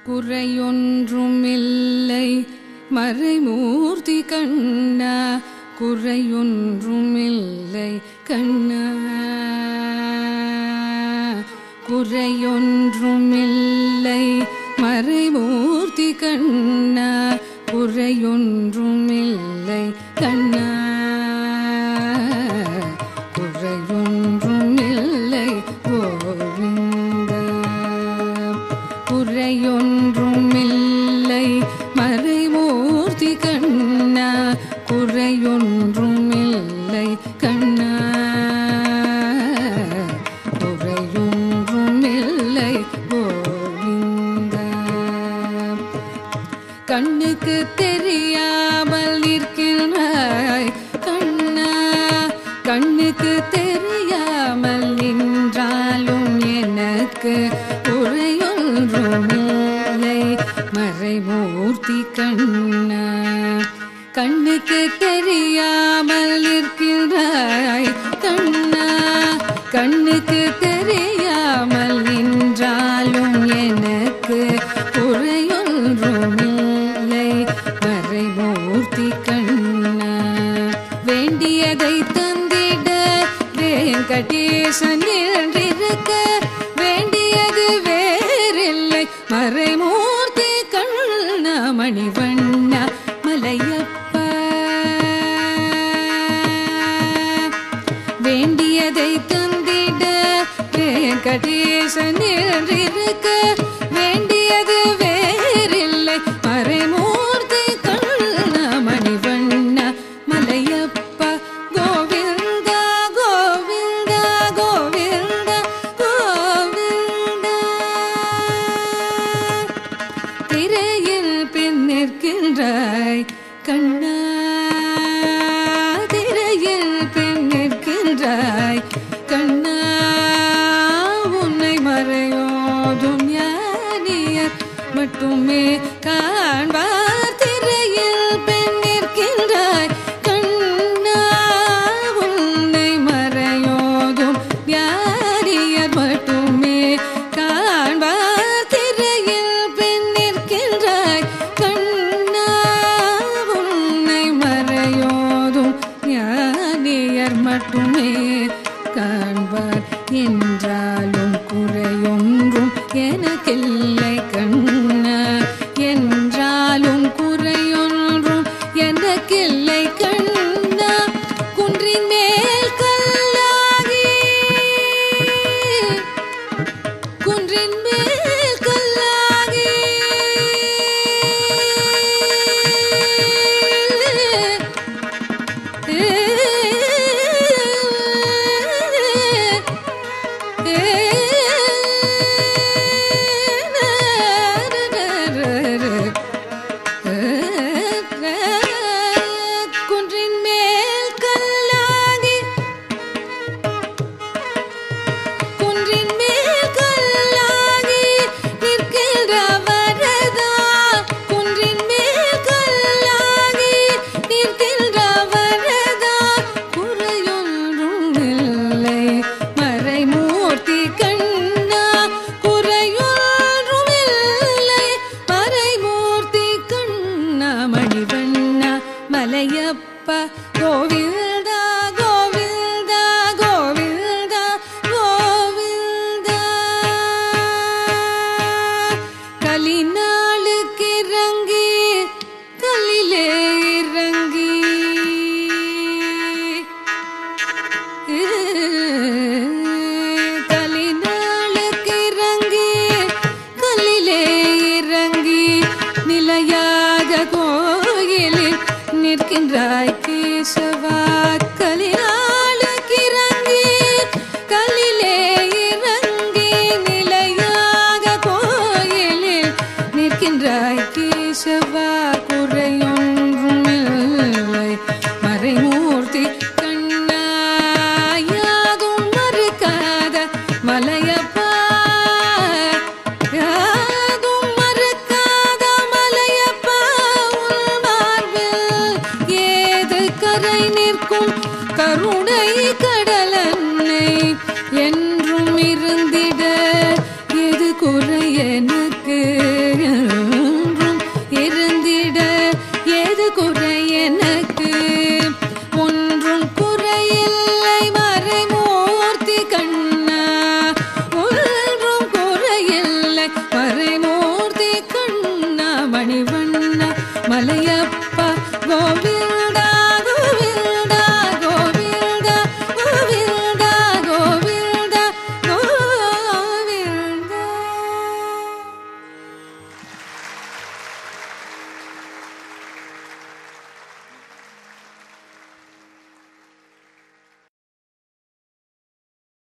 குறையொன்றுமில்லை மறைமூர்த்தி கண்ணா குறையொன்றுமில்லை கண்ணா குறையொன்றுமில்லை மறைமூர்த்தி கண்ணா குறையொன்றுமில்லை கண்ணா குறையொன்றுமில்லை கோவிந்தா குறையொன்றுமில்லை மறைமூர்த்தி கண்ணா குறையொன்றுமில்லை கண்ணா குறையொன்றுமில்லை கோவிந்தா கண்ணுக்கு தெரியாமல் நிற்கிறாய் கண்ணா கண்ணுக்கு தெரியாமல் நின்றாலும் எனக்கு உரையொன்றுமில்லை மறைமூர்த்தி கண்ணா கண்ணுக்கு தெரியாமல் நிற்கிறாய் கண்ணா கண்ணுக்கு தெரியாமல் நின்றாலும் எனக்கு குறையொன்றுமில்லை மறைமூர்த்தி கண்ணா வேண்டியதை தந்திட வெங்கடேசன் என்றிருக்க வேண்டியது வேறில்லை மறைமூர்த்தி கண்ணா மணிவண்ணா மலையப்பா வேண்டியதை தந்திட வெங்கடேசன் என்றிருக்க வேண்டியது வேறில்லை மறைமூர்த்தி கண்ணா மணிவண்ணா மலையப்பா கோவிந்தா கோவிந்தா கோவிந்தா கோவிந்தா திரையில் பின் நிற்கின்றாய் கண்ணா திரையில் பின் நிற்கின்றாய் கண்ணா உன்னை மறையோதும் ஞானியர் மட்டுமே காண்பார் திரையில் பின் நிற்கின்றாய் கண்ணா உன்னை மறையோதும் ஞானியர் மட்டுமே காண்பார் திரையில் பின் நிற்கின்றாய் கண்ணா உன்னை மறையோதும் ஞானியர் மட்டுமே காண்பார் என்றாலும் குறையொன்றும் எனக்கில்லை கண்ணா என்றாலும் குறையொன்றும் எனக்கில்லை கண்ணா குன்றின் மேல் கல்லாகி குன்றின் மேல் கல்லாகி குன்றின் மேல் கல்லாகி குன்றின் மேல் கல்லாகி கோவிந்தப்பா கோவிந்தா